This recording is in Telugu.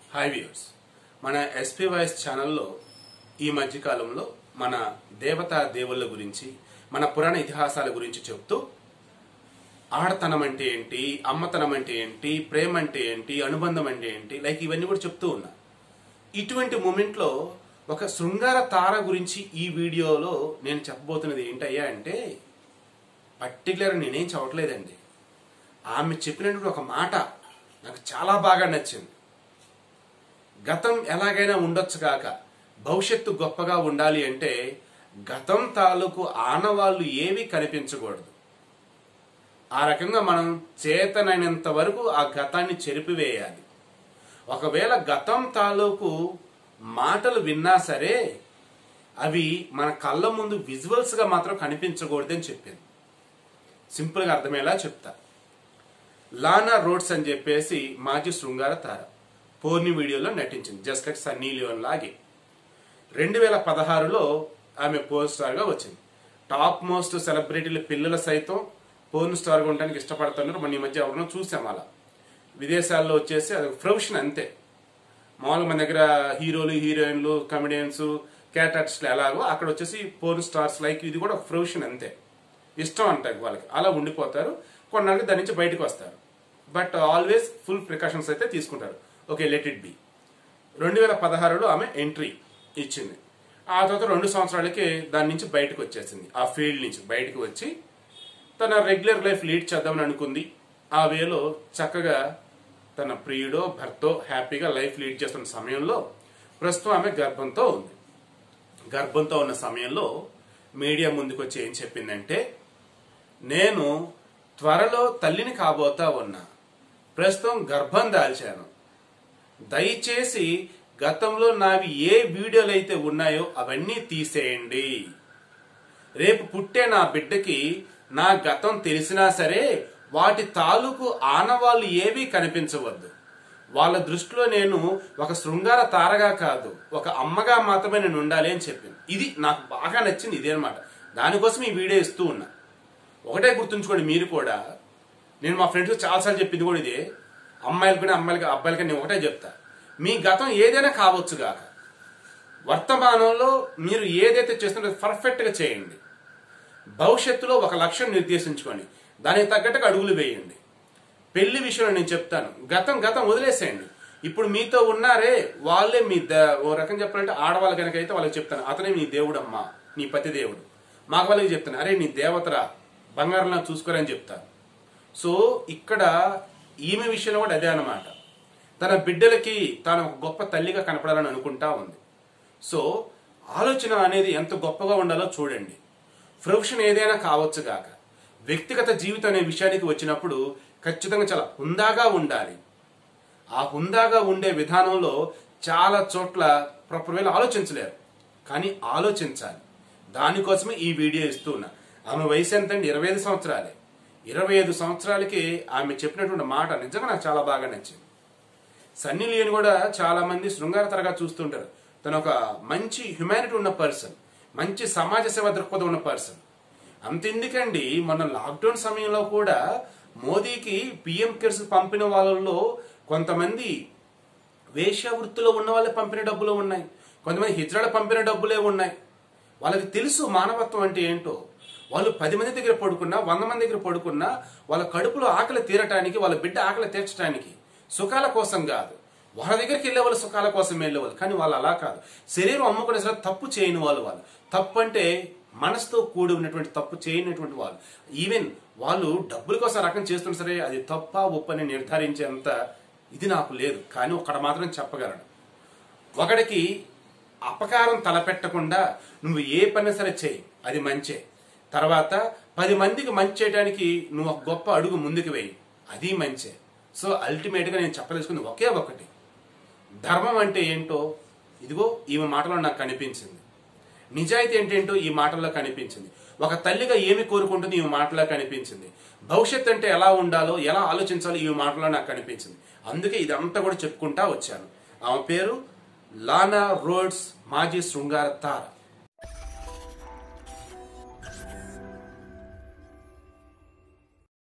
హాయ్ వ్యూర్స్ మన ఎస్పీ వాయిస్ ఛానల్లో ఈ మధ్యకాలంలో మన దేవతా దేవుళ్ళ గురించి మన పురాణ ఇతిహాసాల గురించి చెప్తూ ఆడతనం అంటే ఏంటి అమ్మతనం అంటే ఏంటి ప్రేమ అంటే ఏంటి అనుబంధం అంటే ఏంటి లైక్ ఇవన్నీ కూడా చెప్తూ ఉన్నా ఇటువంటి మూమెంట్లో ఒక శృంగార తార గురించి ఈ వీడియోలో నేను చెప్పబోతున్నది ఏంటయ్యా అంటే పర్టికులర్ నేనేం చదవట్లేదండి ఆమె చెప్పినటువంటి ఒక మాట నాకు చాలా బాగా నచ్చింది గతం ఎలాగైనా ఉండొచ్చు కాక భవిష్యత్తు గొప్పగా ఉండాలి అంటే గతం తాలూకు ఆనవాళ్ళు ఏవి కనిపించకూడదు ఆ రకంగా మనం చేతనైనంత వరకు ఆ గతాన్ని చెరిపివేయాలి ఒకవేళ గతం తాలూకు మాటలు విన్నా సరే అవి మన కళ్ళ ముందు విజువల్స్ గా మాత్రం కనిపించకూడదని చెప్పింది సింపుల్ గా అర్థమయ్యేలా చెప్తా లానా రోడ్స్ అని చెప్పేసి మాజీ శృంగార తార పోర్ని వీడియోలో నటించింది జస్ట్ లైక్ సన్నీ లియోన్ లాగే రెండు వేల పదహారులో ఆమె పోర్న్ స్టార్ గా వచ్చింది టాప్ మోస్ట్ సెలబ్రిటీల పిల్లలు సైతం పోర్న్ స్టార్ గా ఉండడానికి ఇష్టపడుతున్నారు మన ఈ మధ్య ఎవరినో చూసాం అలా విదేశాల్లో వచ్చేసి అది ప్రొఫెషన్ అంతే మామూలుగా మన దగ్గర హీరోలు హీరోయిన్లు కమెడియన్స్ క్యాట్ ఆర్టిస్టులు ఎలాగో అక్కడ వచ్చేసి పోర్న్ స్టార్స్ లైక్ ఇది కూడా ఒక ప్రొఫెషన్ అంతే ఇష్టం అంటారు వాళ్ళకి అలా ఉండిపోతారు కొన్నాళ్ళకి దాని నుంచి బయటకు వస్తారు బట్ ఆల్వేస్ ఫుల్ ప్రికాషన్స్ అయితే తీసుకుంటారు ఓకే లెట్ ఇట్ బి రెండు వేల పదహారులో ఆమె ఎంట్రీ ఇచ్చింది ఆ తర్వాత రెండు సంవత్సరాలకి దాని నుంచి బయటకు వచ్చేసింది ఆ ఫీల్డ్ నుంచి బయటకు వచ్చి తన రెగ్యులర్ లైఫ్ లీడ్ చేద్దామని అనుకుంది ఆ వేలో చక్కగా తన ప్రియుడో భర్తో హ్యాపీగా లైఫ్ లీడ్ చేస్తున్న సమయంలో ప్రస్తుతం ఆమె గర్భంతో ఉంది గర్భంతో ఉన్న సమయంలో మీడియా ముందుకు వచ్చి ఏం చెప్పిందంటే నేను త్వరలో తల్లిని కాబోతా ఉన్నా ప్రస్తుతం గర్భం దాల్చాను దయచేసి గతంలో నావి ఏ వీడియోలు అయితే ఉన్నాయో అవన్నీ తీసేయండి రేపు పుట్టే నా బిడ్డకి నా గతం తెలిసినా సరే వాటి తాలూకు ఆనవాళ్ళు ఏవీ కనిపించవద్దు వాళ్ళ దృష్టిలో నేను ఒక శృంగార తారగా కాదు ఒక అమ్మగా మాత్రమే నేను ఉండాలి అని చెప్పింది ఇది నాకు బాగా నచ్చింది ఇదే అనమాట దానికోసం ఈ వీడియో ఇస్తూ ఉన్నా ఒకటే గుర్తుంచుకోండి మీరు కూడా నేను మా ఫ్రెండ్స్ చాలాసార్లు చెప్పింది కూడా ఇదే అమ్మాయిలకు కూడా అమ్మాయిలకి అబ్బాయిలకి నేను ఒకటే చెప్తా మీ గతం ఏదైనా కావచ్చు గాక వర్తమానంలో మీరు ఏదైతే చేస్తున్నారో పర్ఫెక్ట్ గా చేయండి భవిష్యత్తులో ఒక లక్ష్యం నిర్దేశించుకోండి దానికి తగ్గట్టుగా అడుగులు వేయండి పెళ్లి విషయంలో నేను చెప్తాను గతం గతం వదిలేసేయండి ఇప్పుడు మీతో ఉన్నారే వాళ్ళే మీ ద- ఓ రకం చెప్పాలంటే ఆడవాళ్ళ కనుక అయితే వాళ్ళకి చెప్తాను అతనే నీ దేవుడమ్మా నీ పతి దేవుడు మాకు వాళ్ళకి చెప్తాను అరే నీ దేవతరా బంగారం నాకు చూసుకోరని చెప్తాను సో ఇక్కడ ఈమె విషయంలో కూడా అదే అన్నమాట తన బిడ్డలకి తాను ఒక గొప్ప తల్లిగా కనపడాలని అనుకుంటా ఉంది సో ఆలోచన అనేది ఎంత గొప్పగా ఉండాలో చూడండి ప్రొఫెషన్ ఏదైనా కావచ్చు గాక వ్యక్తిగత జీవితం అనే విషయానికి వచ్చినప్పుడు ఖచ్చితంగా చాలా హుందాగా ఉండాలి ఆ హుందాగా ఉండే విధానంలో చాలా చోట్ల ప్రాపర్ వేలో ఆలోచించలేరు కానీ ఆలోచించాలి దానికోసమే ఈ వీడియో ఇస్తున్నా ఆమె వయసు ఎంతండి ఇరవై ఐదు సంవత్సరాలే ఇరవై ఐదు సంవత్సరాలకి ఆమె చెప్పినటువంటి మాట నిజంగా నాకు చాలా బాగా నచ్చింది సన్నీ లియోన్ కూడా చాలా మంది శృంగార తరగా చూస్తుంటారు తను ఒక మంచి హ్యుమానిటీ ఉన్న పర్సన్ మంచి సమాజ సేవ దృక్పథం ఉన్న పర్సన్ అంతెందుకండి మొన్న లాక్డౌన్ సమయంలో కూడా మోదీకి పిఎం కేర్స్ పంపిన వాళ్ళలో కొంతమంది వేశ్య వృత్తిలో ఉన్న వాళ్ళే పంపిన డబ్బులు ఉన్నాయి కొంతమంది హిజ్రాల పంపిన డబ్బులే ఉన్నాయి వాళ్ళకి తెలుసు మానవత్వం అంటే ఏంటో వాళ్ళు పది మంది దగ్గర పడుకున్నా వంద మంది దగ్గర పడుకున్నా వాళ్ళ కడుపులో ఆకలి తీరటానికి వాళ్ళ బిడ్డ ఆకలి తీర్చడానికి సుఖాల కోసం కాదు వాళ్ళ దగ్గరికి వెళ్ళే వాళ్ళు సుఖాల కోసం వెళ్ళేవాళ్ళు కానీ వాళ్ళు అలా కాదు శరీరం అమ్ముకునే సరే తప్పు చేయని వాళ్ళు వాళ్ళు తప్పు అంటే మనసుతో కూడి ఉన్నటువంటి తప్పు చేయనటువంటి వాళ్ళు ఈవెన్ వాళ్ళు డబ్బుల కోసం రకం చేస్తున్నా సరే అది తప్ప ఒప్పని నిర్ధారించేంత ఇది నాకు లేదు కానీ ఒక్కడ మాత్రం చెప్పగలను ఒకడికి అపకారం తలపెట్టకుండా నువ్వు ఏ పని సరే చేయి అది మంచే తర్వాత పది మందికి మంచి చేయడానికి నువ్వు ఒక గొప్ప అడుగు ముందుకు వేయి అది మంచే సో అల్టిమేట్ గా నేను చెప్పదలుచుకుంది ఒకే ఒకటి ధర్మం అంటే ఏంటో ఇదిగో ఈమె మాటలో నాకు కనిపించింది నిజాయితీ ఏంటేంటో ఈ మాటల్లో కనిపించింది ఒక తల్లిగా ఏమి కోరుకుంటుంది ఈ మాటలో కనిపించింది భవిష్యత్ అంటే ఎలా ఉండాలో ఎలా ఆలోచించాలో ఈ మాటలో నాకు కనిపించింది అందుకే ఇదంతా కూడా చెప్పుకుంటా వచ్చాను ఆమె పేరు లానా రోడ్స్ మాజీ శృంగార తార